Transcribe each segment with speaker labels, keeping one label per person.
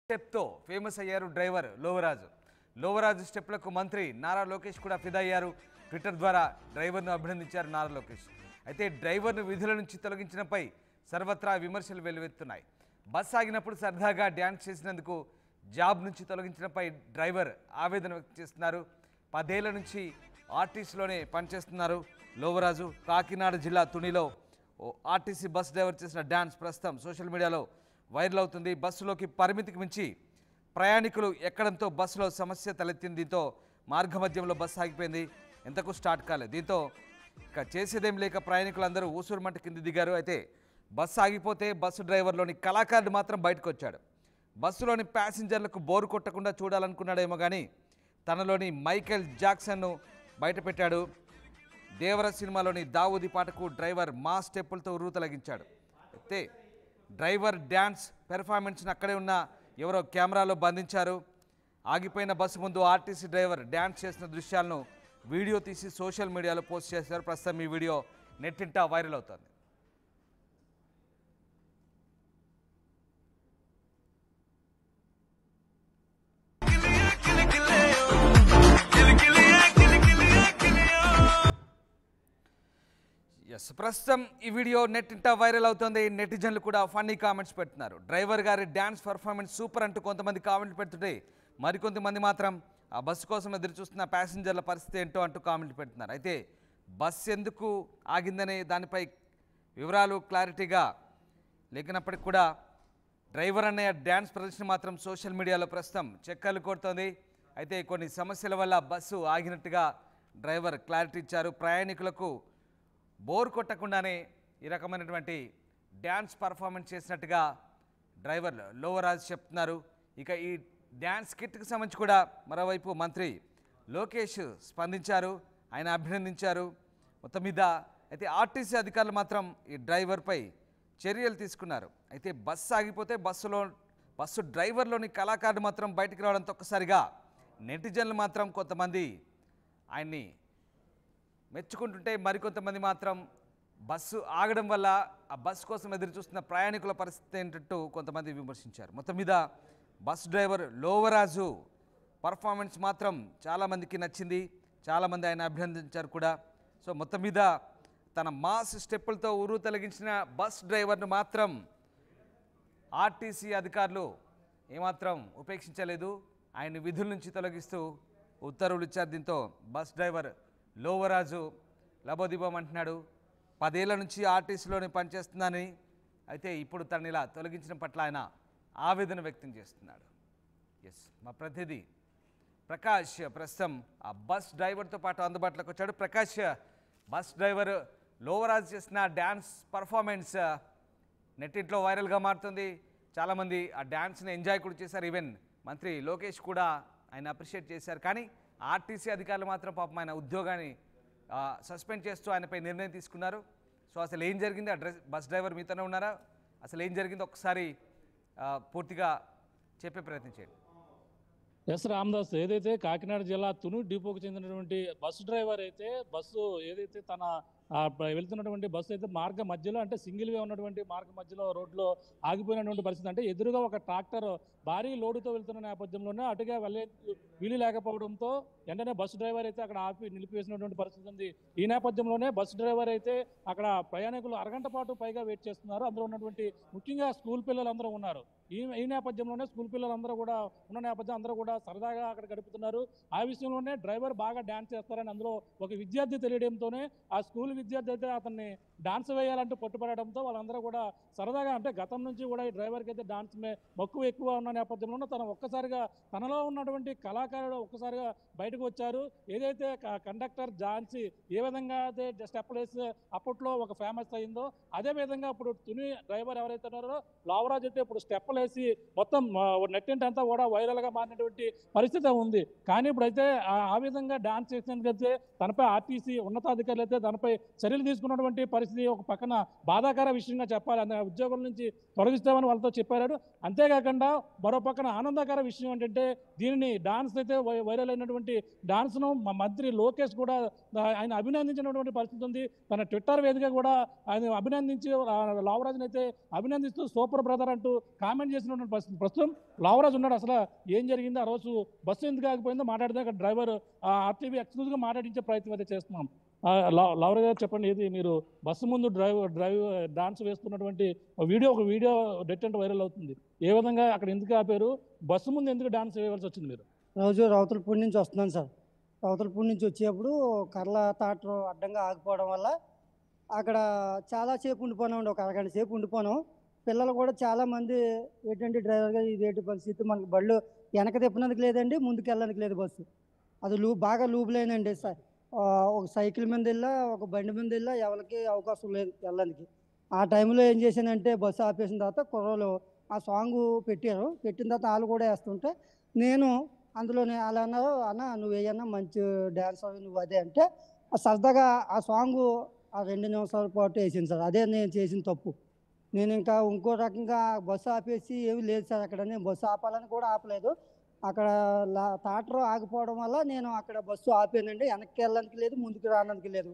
Speaker 1: స్టెప్తో famous అయ్యారు driver Lovaraju Lovaraju స్టెప్లకు మంత్రి నారా లోకేష్ కూడా ఫిదా అయ్యారు ట్విట్టర్ ద్వారా డ్రైవర్ను అభినందించారు నారా లోకేష్ అయితే డ్రైవర్ను విధుల నుంచి తొలగించడంపై సర్వత్రా విమర్శలు వెల్లువెత్తున్నాయి బస్ ఆగినప్పుడు సరదాగా డ్యాన్స్ చేసినందుకు జాబ్ నుంచి తొలగించడంపై డ్రైవర్ ఆవేదన వ్యక్తం చేస్తున్నారు పదేళ్ల నుంచి ఆర్టీసీలోనే పనిచేస్తున్నారు లోవరాజు కాకినాడ జిల్లా తునిలో ఓ ఆర్టీసీ బస్ డ్రైవర్ చేసిన డ్యాన్స్ ప్రస్తుతం సోషల్ మీడియాలో వైరల్ అవుతుంది బస్సులోకి పరిమితికి మించి ప్రయాణికులు ఎక్కడంతో బస్సులో సమస్య తలెత్తింది దీంతో మార్గమధ్యంలో బస్సు ఆగిపోయింది ఎంతకు స్టార్ట్ కాలేదు దీంతో ఇక చేసేదేం లేక ప్రయాణికులందరూ ఊసూరుమంట కింద దిగారు అయితే బస్సు ఆగిపోతే బస్సు డ్రైవర్లోని కళాకారుడు మాత్రం బయటకు వచ్చాడు బస్సులోని ప్యాసింజర్లకు బోరు కొట్టకుండా చూడాలనుకున్నాడేమో కానీ తనలోని మైకేల్ జాక్సన్ను బయటపెట్టాడు దేవర సినిమాలోని దావూది పాటకు డ్రైవర్ మా స్టెప్పులతో ఉరుతలగించాడు అయితే డ్రైవర్ డ్యాన్స్ పెర్ఫార్మెన్స్ని అక్కడే ఉన్న ఎవరో కెమెరాలో బంధించారు ఆగిపోయిన బస్సు ముందు ఆర్టీసీ డ్రైవర్ డ్యాన్స్ చేసిన దృశ్యాలను వీడియో తీసి సోషల్ మీడియాలో పోస్ట్ చేశారు ప్రస్తుతం ఈ వీడియో నెట్టింటా వైరల్ అవుతోంది ఎస్ ప్రస్తుతం ఈ వీడియో నెట్ ఇంటా వైరల్ అవుతుంది నెటిజన్లు కూడా ఫన్నీ కామెంట్స్ పెడుతున్నారు డ్రైవర్ గారి డ్యాన్స్ పర్ఫార్మెన్స్ సూపర్ అంటూ కొంతమంది కామెంట్ పెడుతుంటే మరికొంతమంది మాత్రం ఆ బస్సు కోసం ఎదురు చూస్తున్న ప్యాసింజర్ల పరిస్థితి ఏంటో అంటూ కామెంట్ పెడుతున్నారు అయితే బస్ ఎందుకు ఆగిందనే దానిపై వివరాలు క్లారిటీగా లేకినప్పటికి కూడా డ్రైవర్ అన్నయ్య డ్యాన్స్ ప్రదర్శన మాత్రం సోషల్ మీడియాలో ప్రస్తుతం చెక్కలు కొడుతోంది అయితే కొన్ని సమస్యల వల్ల బస్సు ఆగినట్టుగా డ్రైవర్ క్లారిటీ ఇచ్చారు ప్రయాణికులకు బోర్ కొట్టకుండానే ఈ రకమైనటువంటి డ్యాన్స్ పర్ఫార్మెన్స్ చేసినట్టుగా డ్రైవర్ లోవరాజ్ చెప్తున్నారు ఇక ఈ డ్యాన్స్ కిట్కి సంబంధించి కూడా మరోవైపు మంత్రి లోకేష్ స్పందించారు ఆయన అభినందించారు మొత్తం మీద అయితే ఆర్టీసీ అధికారులు మాత్రం ఈ డ్రైవర్పై చర్యలు తీసుకున్నారు అయితే బస్సు ఆగిపోతే బస్సులో బస్సు డ్రైవర్లోని కళాకారుడు మాత్రం బయటికి రావడంతో ఒక్కసారిగా నెటిజన్లు మాత్రం కొంతమంది ఆయన్ని మెచ్చుకుంటుంటే మరికొంతమంది మాత్రం బస్సు ఆగడం వల్ల ఆ బస్సు కోసం ఎదురు చూస్తున్న ప్రయాణికుల పరిస్థితి ఏంటంటూ కొంతమంది విమర్శించారు మొత్తం మీద బస్ డ్రైవర్ లోవరాజు పర్ఫార్మెన్స్ మాత్రం చాలామందికి నచ్చింది చాలామంది ఆయన అభినందించారు కూడా సో మొత్తం మీద తన మాస్ స్టెప్పులతో ఉరు తొలగించిన బస్ డ్రైవర్ను మాత్రం ఆర్టీసీ అధికారులు ఏమాత్రం ఉపేక్షించలేదు ఆయన విధుల నుంచి తొలగిస్తూ ఉత్తర్వులు ఇచ్చారు దీంతో బస్ డ్రైవర్ లోవరాజు లబోదిబం అంటున్నాడు పదేళ్ల నుంచి ఆర్టీసీలోనే పనిచేస్తుందని అయితే ఇప్పుడు తనని ఇలా తొలగించడం పట్ల ఆయన ఆవేదన వ్యక్తం చేస్తున్నాడు ఎస్ మా ప్రతినిధి ప్రకాష్ ప్రస్తుతం ఆ బస్ డ్రైవర్తో పాటు అందుబాటులోకి వచ్చాడు ప్రకాష్ బస్ డ్రైవర్ లోవరాజు చేసిన డ్యాన్స్ పర్ఫార్మెన్స్ నెట్టింట్లో వైరల్గా మారుతుంది చాలామంది ఆ డ్యాన్స్ని ఎంజాయ్ కూడా చేశారు ఈవెన్ మంత్రి లోకేష్ కూడా ఆయన అప్రిషియేట్ చేశారు కానీ ఆర్టీసీ అధికారులు మాత్రం పాపం ఆయన ఉద్యోగాన్ని సస్పెండ్ చేస్తూ ఆయనపై నిర్ణయం తీసుకున్నారు సో అసలు ఏం జరిగింది ఆ డ్రెస్ బస్ డ్రైవర్ మీతోనే ఉన్నారా అసలు ఏం జరిగిందో ఒకసారి ఆ, పూర్తిగా చెప్పే ప్రయత్నం చేయండి
Speaker 2: ఎస్ రామదాస్ ఏదైతే కాకినాడ జిల్లా తును డిపోకు చెందినటువంటి బస్సు డ్రైవర్ అయితే బస్సు ఏదైతే తన ఆ, ప- వెళ్తున్నటువంటి బస్సు అయితే మార్గ మధ్యలో అంటే సింగిల్ వే ఉన్నటువంటి మార్గ మధ్యలో రోడ్లో ఆగిపోయినటువంటి పరిస్థితి అంటే ఎదురుగా ఒక ట్రాక్టర్ భారీ లోడుతో వెళ్తున్న నేపథ్యంలోనే అటుగా వెళ్ళే వీలు లేకపోవడంతో వెంటనే బస్సు డ్రైవర్ అయితే అక్కడ ఆపి నిలిపివేసినటువంటి పరిస్థితి ఉంది ఈ నేపథ్యంలోనే బస్సు డ్రైవర్ అయితే అక్కడ ప్రయాణికులు అరగంట పాటు పైగా వెయిట్ చేస్తున్నారు అందులో ఉన్నటువంటి ముఖ్యంగా స్కూల్ పిల్లలందరూ ఉన్నారు ఈ ఈ నేపథ్యంలోనే స్కూల్ పిల్లలందరూ కూడా ఉన్న నేపథ్యం అందరూ కూడా సరదాగా అక్కడ గడుపుతున్నారు ఆ విషయంలోనే డ్రైవర్ బాగా డాన్స్ చేస్తారని అందులో ఒక విద్యార్థి తెలియడంతోనే ఆ స్కూల్ విద్యార్థి అయితే అతన్ని డాన్స్ వేయాలంటూ పట్టుపడడంతో వాళ్ళందరూ కూడా సరదాగా అంటే గతం నుంచి కూడా ఈ డ్రైవర్కి అయితే డాన్స్ మే మక్కువ ఎక్కువ ఉన్న నేపథ్యంలో తను ఒక్కసారిగా తనలో ఉన్నటువంటి కళాకారుడు ఒక్కసారిగా బయటకు వచ్చారు ఏదైతే క- కండక్టర్ ఝాన్సీ ఏ విధంగా అయితే స్టెప్పులు వేసి అప్పట్లో ఒక ఫేమస్ అయిందో అదే విధంగా ఇప్పుడు తుని డ్రైవర్ ఎవరైతే ఉన్నారో లావరాజ్ అయితే ఇప్పుడు స్టెప్పులు వేసి మొత్తం నెట్టింటి అంతా కూడా వైరల్ గా మారినటువంటి పరిస్థితి ఉంది కానీ ఇప్పుడైతే ఆ- ఆ విధంగా డాన్స్ చేసినందుకైతే తనపై ఆర్టీసీ ఉన్నతాధికారులు అయితే దానిపై చర్యలు తీసుకున్నటువంటి పరిస్థితి పరిస్థితి ఒక పక్కన బాధాకర విషయంగా చెప్పాలి అందుకే ఉద్యోగుల నుంచి తొలగిస్తామని వాళ్ళతో చెప్పారు అంతేకాకుండా మరో పక్కన ఆనందకర విషయం ఏంటంటే దీనిని డాన్స్ అయితే వై- వైరల్ అయినటువంటి డాన్స్ను మా మంత్రి లోకేష్ కూడా దా- ఆయన అభినందించినటువంటి పరిస్థితి ఉంది తన ట్విట్టర్ వేదిక కూడా ఆయన అభినందించి ఆ, లావరాజుని అయితే అభినందిస్తూ సూపర్ బ్రదర్ అంటూ కామెంట్ చేసినటువంటి పరిస్థితి ప్రస్తుతం లావరాజు ఉన్నాడు అసలు ఏం జరిగిందో ఆ రోజు బస్సు ఎందుకు ఆగిపోయిందో మాట్లాడితే అక్కడ డ్రైవర్ ఆర్టీవీ ఎక్స్క్లూజ్గా మాట్లాడించే ప్రయత్నం అయితే చేస్తున్నాం ఆ, లా- లావరాజు గారు చెప్పండి ఏది మీరు బస్సు ముందు డ్రైవ్ డ్రైవ్ డాన్స్ వేస్తున్నటువంటి ఒక వీడియో ఒక వీడియో డెట్ అండ్ వైరల్ అవుతుంది ఏ విధంగా అక్కడ ఎందుకు ఆపారు బస్సు ముందు ఎందుకు డాన్స్ వేయవలసి వచ్చింది మీరు
Speaker 3: రోజు రౌతులపూడి నుంచి వస్తున్నాను సార్ రౌతులపూడి నుంచి వచ్చేప్పుడు కర్ల తాటరు అడ్డంగా ఆగిపోవడం వల్ల అక్కడ చాలాసేపు ఉండిపోయినాం ఒక అరగంట సేపు ఉండిపోయాం పిల్లలు కూడా చాలామంది ఏంటంటే డ్రైవర్ గారు ఇదేంటి పరిస్థితి మనకి బళ్ళు వెనక తిప్పడానికి లేదండి ముందుకు వెళ్ళడానికి లేదు బస్సు అది లూ బాగా లూబులేనండి స- ఆ, ఒక సైకిల్ మీద వెళ్ళా ఒక బండి మీద వెళ్ళా ఎవరికి అవకాశం లేదు వెళ్ళడానికి ఆ టైంలో ఏం చేశానంటే బస్సు ఆపేసిన తర్వాత కుర్రోలు ఆ సాంగ్ పెట్టారు పెట్టిన తర్వాత వాళ్ళు కూడా వేస్తుంటే నేను అందులోనే అలా అన్నారు అన్న నువ్వు వేయన్నా మంచి డ్యాన్స్ అవి నువ్వు అదే అంటే ఆ సరదాగా ఆ సాంగ్ ఆ రెండు నిమిషాల పాటు వేసింది సార్ అదే నేను చేసిన తప్పు నేను ఇంకా ఇంకో రకంగా బస్సు ఆపేసి ఏమీ లేదు సార్ అక్కడ నేను బస్సు ఆపాలని కూడా ఆపలేదు అక్కడ లా తాటరు ఆగిపోవడం వల్ల నేను అక్కడ బస్సు ఆపానండి వెనక్కి వెళ్ళడానికి లేదు ముందుకు రావడానికి లేదు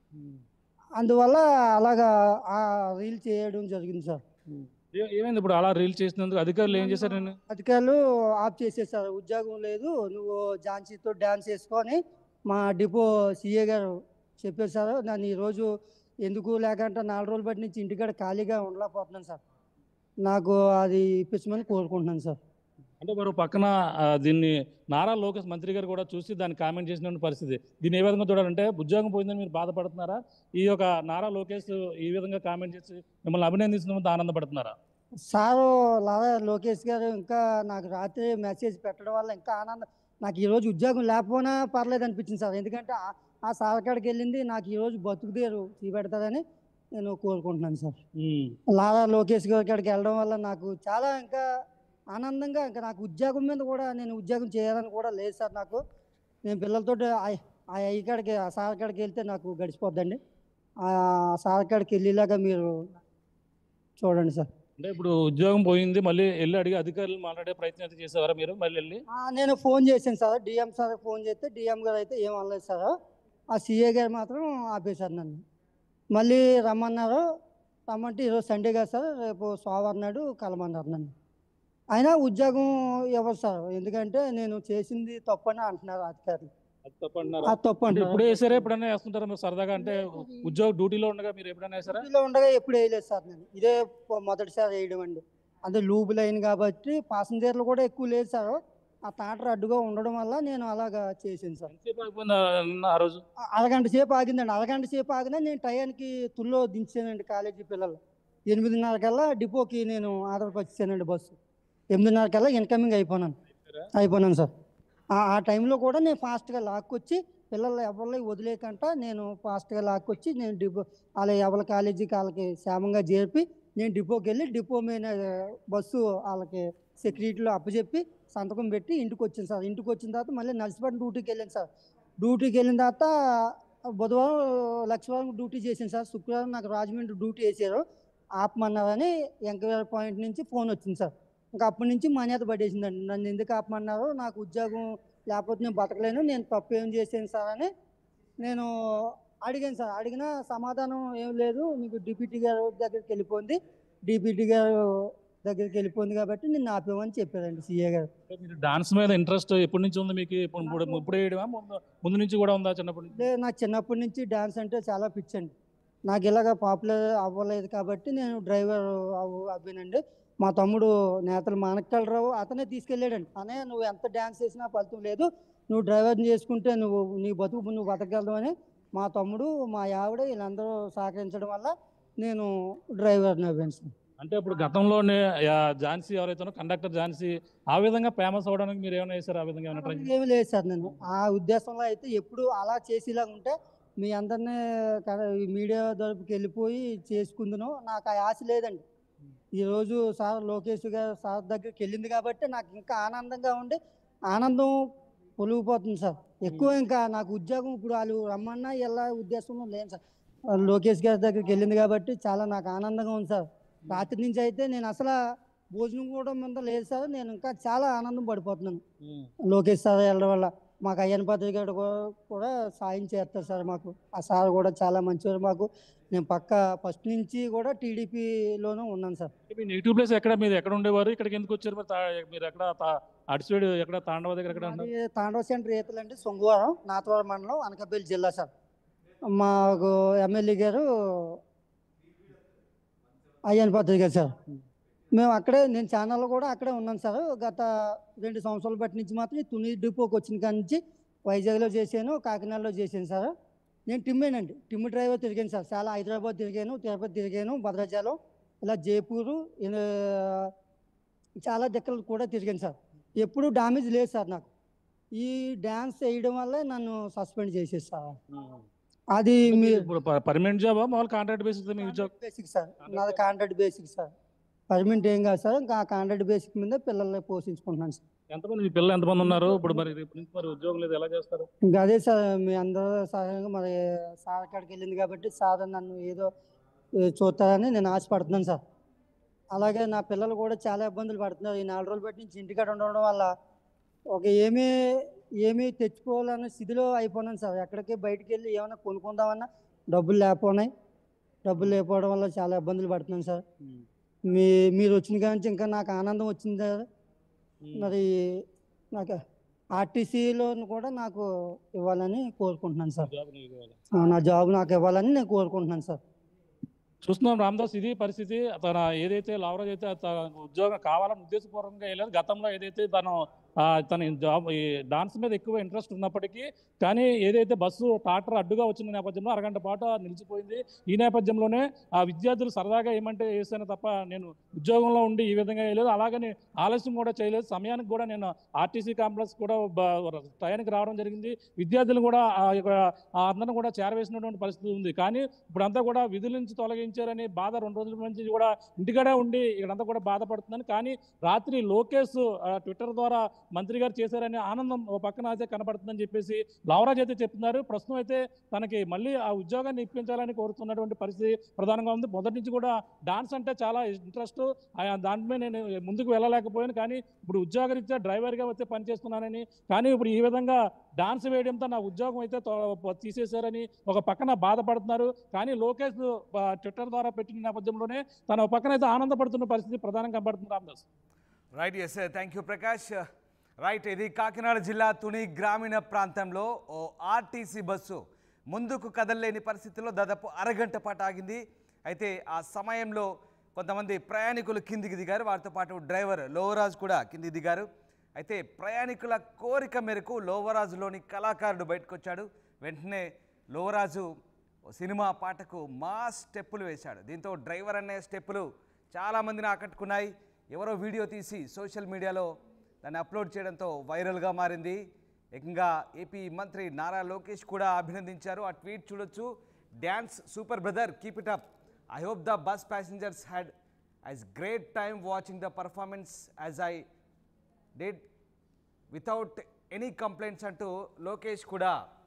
Speaker 3: అందువల్ల అలాగా ఆ రీల్ చేయడం జరిగింది సార్
Speaker 2: ఏ- ఏమైంది ఇప్పుడు అలా రీల్ చేసినందుకు అధికారులు ఏం చేశారు నేను
Speaker 3: అధికారులు ఆఫ్ చేసేసారు ఉద్యోగం లేదు నువ్వు ఝాన్సీతో డ్యాన్స్ వేసుకొని మా డిపో సీఏ గారు చెప్పేశారు నన్ను ఈరోజు ఎందుకు లేకంటే నాలుగు రోజులు బట్టి నుంచి ఇంటికాడ ఖాళీగా ఉండలేకపోతున్నాను సార్ నాకు అది ఇప్పించమని కోరుకుంటున్నాను సార్
Speaker 2: అంటే మరో పక్కన ఆ, దీన్ని నారా లోకేష్ మంత్రి గారు కూడా చూసి దాన్ని కామెంట్ చేసిన పరిస్థితి దీన్ని ఏ విధంగా చూడాలంటే ఉద్యోగం పోయిందని మీరు బాధపడుతున్నారా ఈ యొక్క నారా లోకేష్ ఈ విధంగా కామెంట్ చేసి మిమ్మల్ని అభినందిస్తున్నందుకు ఆనందపడుతున్నారా
Speaker 3: సారు లారా లోకేష్ గారు ఇంకా నాకు రాత్రి మెసేజ్ పెట్టడం వల్ల ఇంకా ఆనందం నాకు ఈరోజు ఉద్యోగం లేకపోయినా పర్లేదు అనిపించింది సార్ ఎందుకంటే ఆ- ఆ సార్ కాడికి వెళ్ళింది నాకు ఈరోజు బతుకుదేరు చూపెడతారని నేను కోరుకుంటున్నాను సార్
Speaker 2: ఉమ్.
Speaker 3: లారా లోకేష్ గారి కాడికి వెళ్ళడం వల్ల నాకు చాలా ఇంకా ఆనందంగా ఇంకా నాకు ఉద్యోగం మీద కూడా నేను ఉద్యోగం చేయాలని కూడా లేదు సార్ నాకు నేను పిల్లలతో ఆ అయ్యి కాడికి ఆ సార్ కాడికి వెళ్తే నాకు గడిచిపోద్దండి ఆ సార్ కాడికి వెళ్ళేలాగా మీరు చూడండి సార్
Speaker 2: అంటే ఇప్పుడు ఉద్యోగం పోయింది మళ్ళీ వెళ్ళి అడిగి అధికారులు మాట్లాడే ప్రయత్నం అయితే చేసేవారా మీరు మళ్ళీ వెళ్ళి
Speaker 3: ఆ, నేను ఫోన్ చేశాను సార్ డిఎం సార్ ఫోన్ చేస్తే డిఎం గారు అయితే ఏం అనలేదు సార్ ఆ సిఏ గారు మాత్రం ఆపేశారు నన్ను మళ్ళీ రమ్మన్నారు రమ్మంటే ఈరోజు సండే కదా సార్ రేపు సోమవారం నాడు కలమన్నారు నన్ను అయినా ఉద్యోగం ఇవ్వరు సార్ ఎందుకంటే నేను చేసింది తప్పని అంటున్నారు అధికారులు
Speaker 2: అది తప్పంటున్నారా?
Speaker 3: అది తప్పు
Speaker 2: అంటే
Speaker 3: అంటున్నారు
Speaker 2: ఇప్పుడు వేసారా ఎప్పుడైనా వేస్తుంటారా మీరు సరదాగా అంటే ఉద్యోగ డ్యూటీలో ఉండగా మీరు ఎప్పుడైనా వేసారా
Speaker 3: డ్యూటీలో ఉండగా ఎప్పుడు వేయలేదు సార్ నేను ఇదే పొ- మొదటిసారి వేయడం అండి అంటే లూబ్ లైన్ కాబట్టి పాసింజర్లు కూడా ఎక్కువ లేదు సార్ ఆ తాటరు అడ్డుగా ఉండడం వల్ల నేను అలాగా చేశాను సార్
Speaker 2: ఎంతసేపు అయిపోయింది ఆ- ఆ రోజు
Speaker 3: అ- అరగంట సేపు ఆగిందండి అరగంట సేపు ఆగినా నేను టయానికి తుల్లో దించానండి కాలేజీ పిల్లలు ఎనిమిదిన్నర కల్లా డిపోకి నేను ఆర్డర్ వచ్చేసానండి బస్సు ఎనిమిదిన్నర కల్లా ఇన్కమింగ్ అయిపోయాను అయిపోయాను సార్ ఆ ఆ టైంలో కూడా నేను ఫాస్ట్గా లాక్కొచ్చి పిల్లలు ఎవరిని వదిలేకంట నేను ఫాస్ట్గా లాక్కొచ్చి నేను డిపో వాళ్ళ ఎవరి కాలేజీకి వాళ్ళకి క్షేమంగా చేర్పి నేను డిపోకి వెళ్ళి డిపో మీద బస్సు వాళ్ళకి సెక్యూరిటీలో అప్పచెప్పి సంతకం పెట్టి ఇంటికి వచ్చాను సార్ ఇంటికి వచ్చిన తర్వాత మళ్ళీ నర్సిపేట డ్యూటీకి వెళ్ళాను సార్ డ్యూటీకి వెళ్ళిన తర్వాత బుధవారం లక్షవారం డ్యూటీ చేశాను సార్ శుక్రవారం నాకు రాజమండ్రి డ్యూటీ వేసారు ఆపమన్నారని ఎంక్వైరీ పాయింట్ నుంచి ఫోన్ వచ్చింది సార్ ఇంకా అప్పటి నుంచి మాన్యత పడేసిందండి నన్ను ఎందుకు ఆపమన్నారు నాకు ఉద్యోగం లేకపోతే నేను బతకలేను నేను తప్పు ఏం చేశాను సార్ అని నేను అడిగాను సార్ అడిగిన సమాధానం ఏం లేదు మీకు డిప్యూటీ గారు దగ్గరికి వెళ్ళిపోయింది డిప్యూటీ గారు దగ్గరికి వెళ్ళిపోయింది కాబట్టి నిన్ను ఆపేమని చెప్పారండి సీఏ గారు
Speaker 2: అంటే మీరు డాన్స్ మీద ఇంట్రెస్ట్ ఎప్పటి నుంచి ఉంది మీకు ఇప్పుడు ఇప్పుడు ఇప్పుడు వేయడమా ముందు ముందు నుంచి కూడా ఉందా చిన్నప్పటి నుంచి
Speaker 3: అంటే నాకు చిన్నప్పటి నుంచి డ్యాన్స్ అంటే చాలా పిచ్చండి నాకు ఇలాగ పాపులర్ అవ్వలేదు కాబట్టి నేను డ్రైవర్ అవ్వ- అవ్వానండి మా తమ్ముడు నేతలు మానక్కలరావు అతనే తీసుకెళ్ళాడండి అనే నువ్వు ఎంత డ్యాన్స్ చేసినా ఫలితం లేదు నువ్వు డ్రైవర్ని చేసుకుంటే నువ్వు నీ బతుకు నువ్వు బతకగలవు అని మా తమ్ముడు మా ఆవిడ వీళ్ళందరూ సహకరించడం వల్ల నేను డ్రైవర్ని అవ్వాను సార్
Speaker 2: అంటే ఇప్పుడు గతంలోనే ఆ, ఝాన్సీ ఎవరైతే కండక్టర్ ఝాన్సీ ఆ విధంగా ఫేమస్ అవడానికి మీరు ఏమైనా చేశారు ఆ విధంగా ఏమైనా try చేశారా?
Speaker 3: ఏమి లేదు సార్ నేను ఆ ఉద్దేశంలో అయితే ఎప్పుడు అలా చేసేలాగా ఉంటే మీ అందరినీ క- ఈ మీడియా తరపుకి వెళ్ళిపోయి చేసుకుందును నాకు ఆ ఆశ లేదండి ఈరోజు సార్ లోకేష్ గారు సార్ దగ్గరికి వెళ్ళింది కాబట్టి నాకు ఇంకా ఆనందంగా ఉండి ఆనందం పొలిగిపోతుంది సార్ ఎక్కువ ఇంకా నాకు ఉద్యోగం ఇప్పుడు వాళ్ళు రమ్మన్నా ఎలా ఉద్దేశంలో లేను సార్ ఆ లోకేష్ గారి దగ్గరికి వెళ్ళింది కాబట్టి చాలా నాకు ఆనందంగా ఉంది సార్ రాత్రి నుంచి అయితే నేను అసలు భోజనం కూడా ముందు లేదు సార్ నేను ఇంకా చాలా ఆనందం పడిపోతున్నాను లోకేష్ సార్ వెళ్ళడం వల్ల మాకు అయ్యన్ పత్రి గారు కూ- కూడా సాయం చేస్తారు సార్ మాకు ఆ సార్ కూడా చాలా మంచివారు మాకు నేను పక్క ఫస్ట్ నుంచి కూడా టీడీపీలోనే ఉన్నాను సార్
Speaker 2: మీ నెగిటివ్ ప్లేస్ ఎక్కడ మీరు ఎక్కడ ఉండేవారు ఇక్కడికి ఎందుకు వచ్చారు మరి తా- మీరు ఎక్కడ తా- అటు సైడ్ ఎక్కడ తాండవ దగ్గర ఎక్కడ ఉన్నారు
Speaker 3: మాది తాండవ సెంటర్ ఈతలు అంటే సొంగువారం నాతవరం మండలం అనకాపల్లి జిల్లా సార్ మాకు ఎమ్మెల్యే గారు అయ్యన్ పత్రి గారు సార్ మేము అక్కడే నేను ఛానల్లో కూడా అక్కడే ఉన్నాను సార్ గత రెండు సంవత్సరాల బట్టి నుంచి మాత్రం ఈ తుని డిపోకి వచ్చిన కాడి నుంచి వైజాగ్లో చేశాను కాకినాడలో చేశాను సార్ నేను టిమ్మేనండి టిమ్ డ్రైవర్ తిరిగాను సార్ చాలా హైదరాబాద్ తిరిగాను తిరుపతి తిరిగాను భద్రాచలం ఇలా జైపూరు ఇలా చాలా దిక్కలు కూడా తిరిగాను సార్ ఎప్పుడు డామేజ్ లేదు సార్ నాకు ఈ డ్యాన్స్ వేయడం వల్లే నన్ను సస్పెండ్ చేసేది సార్ అది మీరు
Speaker 2: ఇప్పుడు పర్మనెంట్ జాబ్ మామూలు కాంట్రాక్ట్ బేసిస్ మీ ఉద్యోగం
Speaker 3: బేసిక్ సార్ నాది కాంట్రాక్ట్ బేసిక్ సార్ పర్మనెంట్ ఏం కాదు సార్ ఇంకా కాంట్రాక్ట్ బేసిక్ మీద పిల్లల్ని పోషించుకుంటున్నాను సార్
Speaker 2: ఎంతమంది మీ పిల్లలు ఎంతమంది ఉన్నారు ఇప్పుడు మరి రేపు నుంచి మరి ఉద్యోగం లేదు ఎలా చేస్తారు
Speaker 3: ఇంకా అదే సార్ మీ అందరూ సహాయంగా మరి సార్ కాడికి వెళ్ళింది కాబట్టి సార్ నన్ను ఏదో ఏ, చూస్తారని నేను ఆశపడుతున్నాను సార్ అలాగే నా పిల్లలు కూడా చాలా ఇబ్బందులు పడుతున్నారు ఈ నాలుగు రోజులు బట్టి నుంచి ఇంటికాడ ఉండడం వల్ల ఒక ఏమీ ఏమీ తెచ్చుకోవాలన్న స్థితిలో అయిపోయినాను సార్ ఎక్కడికి బయటికి వెళ్ళి ఏమైనా కొనుక్కుందామన్నా డబ్బులు లేకపోయినాయి డబ్బులు లేకపోవడం వల్ల చాలా ఇబ్బందులు పడుతున్నాను సార్ మీ మీరు వచ్చిన కాడి నుంచి ఇంకా నాకు ఆనందం వచ్చింది సార్ మరి నాకు ఆర్టీసీలో కూడా నాకు ఇవ్వాలని కోరుకుంటున్నాను సార్
Speaker 2: జాబ్ నీకు ఇవ్వాలి.
Speaker 3: ఆ, నా జాబ్ నాకు ఇవ్వాలని నేను కోరుకుంటున్నాను సార్
Speaker 2: చూస్తున్నాం రామదాస్ ఇది పరిస్థితి తన ఏదైతే లావరాజ్ అయితే తన ఉద్యోగం కావాలని ఉద్దేశపూర్వకంగా వెళ్ళలేదు గతంలో ఏదైతే తను ఆ, తన జాబ్ ఈ డాన్స్ మీద ఎక్కువ ఇంట్రెస్ట్ ఉన్నప్పటికీ కానీ ఏదైతే బస్సు ట్రాక్టర్ అడ్డుగా వచ్చిన నేపథ్యంలో అరగంట పాటు నిలిచిపోయింది ఈ నేపథ్యంలోనే ఆ విద్యార్థులు సరదాగా ఏమంటే వేసాను తప్ప నేను ఉద్యోగంలో ఉండి ఈ విధంగా వేయలేదు అలాగని ఆలస్యం కూడా చేయలేదు సమయానికి కూడా నేను ఆర్టీసీ కాంప్లెక్స్ కూడా బ- టైంకి రావడం జరిగింది విద్యార్థులు కూడా ఆ యొక్క ఆ అందరిని కూడా చేరవేసినటువంటి పరిస్థితి ఉంది కానీ ఇప్పుడంతా కూడా విధుల నుంచి తొలగించారని బాధ రెండు రోజుల నుంచి కూడా ఇంటికాడే ఉండి ఇక్కడంతా కూడా బాధపడుతుందని కానీ రాత్రి లోకేష్ ఆ, ట్విట్టర్ ద్వారా మంత్రి గారు చేశారని ఆనందం ఓ పక్కన అయితే కనపడుతుందని చెప్పేసి లావరాజ్ అయితే చెప్తున్నారు ప్రస్తుతం అయితే తనకి మళ్ళీ ఆ ఉద్యోగాన్ని ఇప్పించాలని కోరుతున్నటువంటి పరిస్థితి ప్రధానంగా ఉంది మొదటి నుంచి కూడా డాన్స్ అంటే చాలా ఇంట్రెస్ట్ దాని మీద నేను ముందుకు వెళ్ళలేకపోయాను కానీ ఇప్పుడు ఉద్యోగరీత్యా డ్రైవర్గా వచ్చి పనిచేస్తున్నానని కానీ ఇప్పుడు ఈ విధంగా డాన్స్ వేయడంతో నా ఉద్యోగం అయితే తో- తీసేశారని ఒక పక్కన బాధపడుతున్నారు కానీ లోకేష్ ఆ, ట్విట్టర్ ద్వారా పెట్టిన నేపథ్యంలోనే తన ఒక పక్కన అయితే ఆనందపడుతున్న పరిస్థితి ప్రధానంగా కనబడుతుంది Ramadas
Speaker 1: right yes thank you Prakash right ఇది కాకినాడ జిల్లా తుని గ్రామీణ ప్రాంతంలో ఓ ఆర్టీసీ బస్సు ముందుకు కదలలేని పరిస్థితిలో దాదాపు అరగంట పాటు ఆగింది అయితే ఆ సమయంలో కొంతమంది ప్రయాణికులు కిందికి దిగారు వారితో పాటు డ్రైవర్ లోవరాజ్ కూడా కిందికి దిగారు అయితే ప్రయాణికుల కోరిక మేరకు లోవరాజులోని కళాకారుడు బయటకు వచ్చాడు వెంటనే లోవరాజు ఓ సినిమా పాటకు మా స్టెప్పులు వేశాడు దీంతో డ్రైవర్ అనే స్టెప్పులు చాలామందిని ఆకట్టుకున్నాయి ఎవరో వీడియో తీసి సోషల్ మీడియాలో దాన్ని అప్లోడ్ చేయడంతో వైరల్గా మారింది ఏకంగా ఏపీ మంత్రి నారా లోకేష్ కూడా అభినందించారు ఆ ట్వీట్ చూడొచ్చు dance super brother keep it up I hope the bus passengers had as great time watching the performance as I did without any complaints అంటూ లోకేష్ కూడా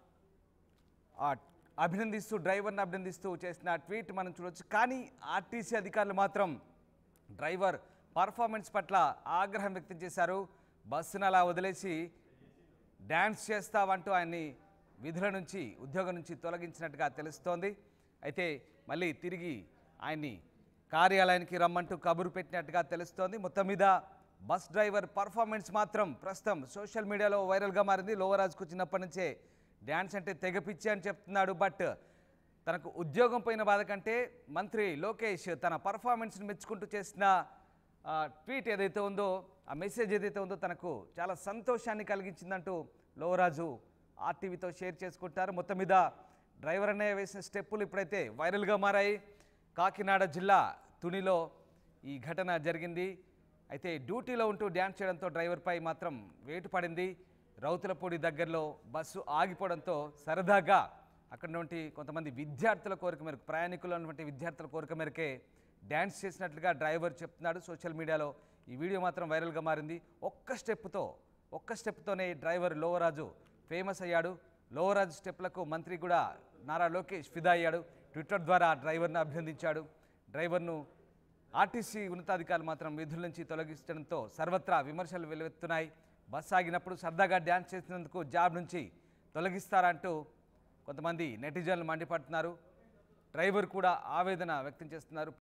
Speaker 1: ఆ అభినందిస్తూ డ్రైవర్ని అభినందిస్తూ చేసిన ట్వీట్ మనం చూడొచ్చు కానీ ఆర్టీసీ అధికారులు మాత్రం డ్రైవర్ పర్ఫార్మెన్స్ పట్ల ఆగ్రహం వ్యక్తం చేశారు బస్సును అలా వదిలేసి డ్యాన్స్ చేస్తావంటూ ఆయన్ని విధుల నుంచి ఉద్యోగం నుంచి తొలగించినట్టుగా తెలుస్తోంది అయితే మళ్ళీ తిరిగి ఆయన్ని కార్యాలయానికి రమ్మంటూ కబురు పెట్టినట్టుగా తెలుస్తోంది మొత్తం మీద బస్ డ్రైవర్ పర్ఫార్మెన్స్ మాత్రం ప్రస్తుతం సోషల్ మీడియాలో వైరల్గా మారింది లోవరాజుకు చిన్నప్పటి నుంచే డ్యాన్స్ అంటే తెగ పిచ్చి అని చెప్తున్నాడు బట్ తనకు ఉద్యోగం పోయిన బాధ కంటే మంత్రి లోకేష్ తన పర్ఫార్మెన్స్ని మెచ్చుకుంటూ చేసిన ఆ, ట్వీట్ ఏదైతే ఉందో ఆ మెసేజ్ ఏదైతే ఉందో తనకు చాలా సంతోషాన్ని కలిగించిందంటూ లోవరాజు ఆర్టీవీతో షేర్ చేసుకుంటారు మొత్తం మీద డ్రైవర్ అన్నయ్య వేసిన స్టెప్పులు ఇప్పుడైతే వైరల్గా మారాయి కాకినాడ జిల్లా తునిలో ఈ ఘటన జరిగింది అయితే డ్యూటీలో ఉంటూ డ్యాన్స్ చేయడంతో డ్రైవర్పై మాత్రం వేటు పడింది రౌతులపూడి దగ్గరలో బస్సు ఆగిపోవడంతో సరదాగా అక్కడ నుండి కొంతమంది విద్యార్థుల కోరిక మేరకు ప్రయాణికులు ఉన్నటువంటి విద్యార్థుల కోరిక మేరకే డ్యాన్స్ చేసినట్లుగా డ్రైవర్ చెప్తున్నాడు సోషల్ మీడియాలో ఈ వీడియో మాత్రం వైరల్గా మారింది ఒక్క స్టెప్తో ఒక్క స్టెప్తోనే డ్రైవర్ లోవరాజు ఫేమస్ అయ్యాడు లోవరాజు స్టెప్లకు మంత్రి కూడా నారా లోకేష్ ఫిదా అయ్యాడు ట్విట్టర్ ద్వారా డ్రైవర్ను అభినందించాడు డ్రైవర్ను ఆర్టీసీ ఉన్నతాధికారులు మాత్రం విధుల నుంచి తొలగించడంతో సర్వత్రా విమర్శలు వెలువెత్తున్నాయి బస్సు ఆగినప్పుడు సరదాగా డ్యాన్స్ చేసినందుకు జాబ్ నుంచి తొలగిస్తారంటూ కొంతమంది నెటిజన్లు మండిపడుతున్నారు డ్రైవర్ కూడా ఆవేదన వ్యక్తం చేస్తున్నారు